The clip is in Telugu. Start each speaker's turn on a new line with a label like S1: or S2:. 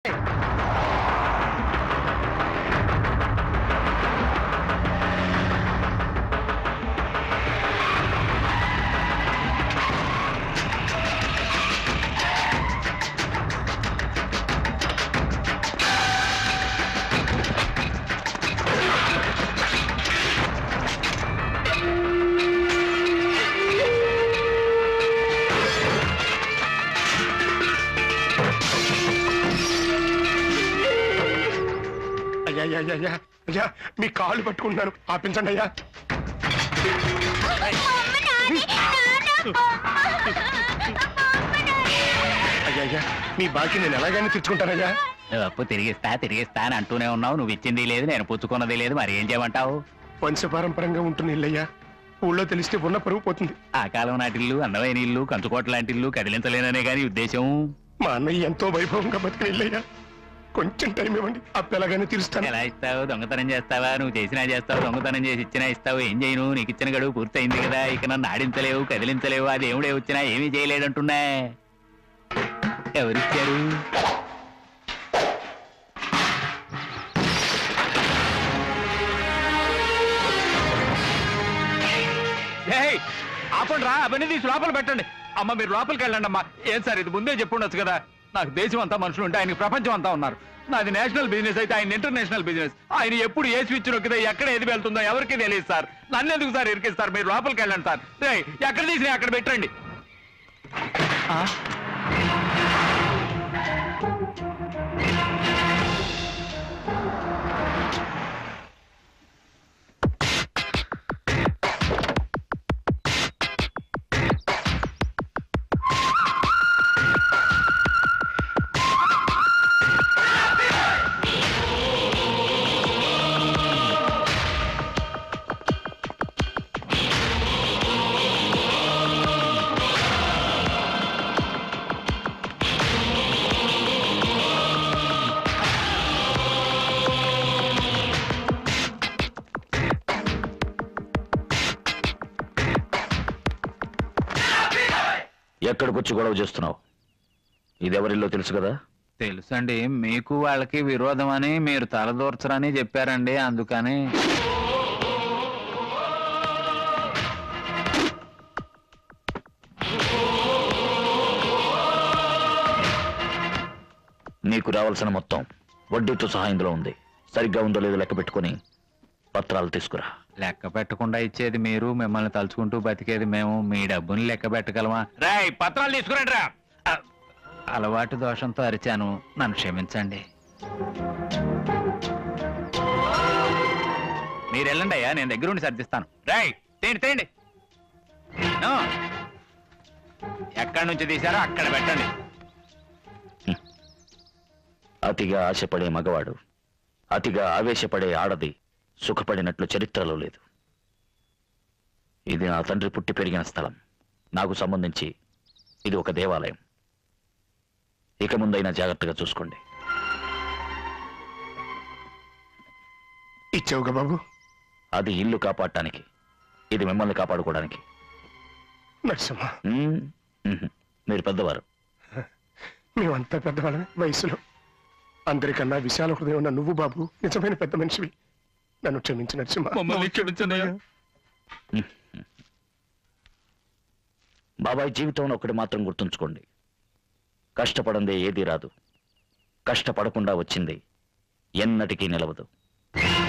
S1: అయ్యా అయ్యా అయ్యా, అయ్యా అయ్యా మీ కాళ్ళు పట్టుకుంటున్నాను ఆపించండి అయ్యా అయ్యా అయ్యా మీ బాకీ నేను ఎలాగైనా తెచ్చుకుంటానయ్యా
S2: నువ్వు అప్పు తిరిగిస్తా తిరిగిస్తా అని అంటూనే ఉన్నావు నువ్వు ఇచ్చింది లేదు నేను పుచ్చుకున్నది లేదు మరి ఏం చేయమంటావు
S1: వంశపారంపరంగా ఉంటుంది ఇల్లయ్యా ఊళ్ళో తెలిస్తే ఉన్న పరుగు పోతుంది
S2: ఆ కాలం నాటిల్లు అందమైన ఇల్లు కంచుకోట లాంటి ఇల్లు కదిలించలేననే గాని ఉద్దేశం
S1: మా అన్నయ్య ఎంతో వైభవంగా బతికిన ఇల్లయ్యా కొంచెం టైం ఇవ్వండి అప్పు ఎలాగైనా తీరుస్తాను
S2: ఎలా ఇస్తావు దొంగతనం చేస్తావా నువ్వు చేసినా చేస్తావు దొంగతనం చేసి ఇచ్చినా ఇస్తావు ఏం చేయను నీకు ఇచ్చిన గడువు పూర్తయింది కదా ఇక నన్ను ఆడించలేవు కదిలించలేవు అది దేవుడే వచ్చినా ఏమీ చేయలేడంటున్నా ఎవరిచ్చారు ఆపండి రా అవన్నీ తీసి లోపల పెట్టండి అమ్మ మీరు లోపలికి వెళ్ళండి అమ్మా ఏం సార్ ఇది ముందే చెప్పుండొచ్చు కదా నాకు దేశం అంతా మనుషులు ఉంటే ఆయనకి ప్రపంచం అంతా ఉన్నారు నాది నేషనల్ బిజినెస్ అయితే ఆయన ఇంటర్నేషనల్ బిజినెస్ ఆయన ఎప్పుడు ఏ స్విచ్ నొక్కితే ఎక్కడ ఏది వెళ్తుందో ఎవరికి తెలియదు సార్ నన్ను ఎందుకు సార్ ఇరికిస్తారు మీరు లోపలికి వెళ్ళండి సార్ రేయ్, ఎక్కడ తీసినా అక్కడ పెట్టండి ఆ?
S3: ఎక్కడికి వచ్చి గొడవ చేస్తున్నావు ఇది ఎవరిల్లో తెలుసు కదా
S2: తెలుసండి మీకు వాళ్ళకి విరోధం అని మీరు తలదూర్చరని చెప్పారండి అందుకని
S3: నీకు రావాల్సిన మొత్తం వడ్డీతో సహా ఇందులో ఉంది సరిగ్గా ఉందో లేదో లెక్క పెట్టుకొని పత్రాలు తీసుకురా
S2: లెక్క పెట్టకుండా ఇచ్చేది మీరు మిమ్మల్ని తలుచుకుంటూ బతికేది మేము మీ డబ్బుని లెక్క పెట్టగలమా రాయ్ పత్రాలు తీసుకురండి రా అ, అలవాటు దోషంతో అరిచాను నన్ను క్షమించండి మీరు వెళ్ళండి అయ్యా నేను దగ్గరుండి సర్దిస్తాను రాయ్ తేండి తేండి నో. ఎక్కడి నుంచి తీశారో అక్కడ పెట్టండి
S3: అతిగా ఆశపడే మగవాడు అతిగా ఆవేశపడే ఆడది సుఖపడినట్లు చరిత్రలో లేదు ఇది నా తండ్రి పుట్టి పెరిగిన స్థలం నాకు సంబంధించి ఇది ఒక దేవాలయం ఇక ముందైనా జాగ్రత్తగా చూసుకోండి
S1: ఇచ్చావుగా బాబు
S3: అది ఇల్లు కాపాడటానికి ఇది మిమ్మల్ని కాపాడుకోవడానికి
S1: నరసింహ
S3: మ్మ్. మ్మ్. మీరు పెద్దవారు
S1: మేమంతా పెద్దవాళ్ళమే వయసులో అందరికన్నా విశాల హృదయం ఉన్న నువ్వు బాబు నిజమైన పెద్ద మనిషివి నన్ను క్షమించు నరసింహ
S2: మమ్మల్ని క్షమించండి అయ్యా.
S3: బాబాయ్ జీవితంలో ఒకటి మాత్రం గుర్తుంచుకోండి కష్టపడందే ఏదీ రాదు కష్టపడకుండా వచ్చింది ఎన్నటికీ నిలవదు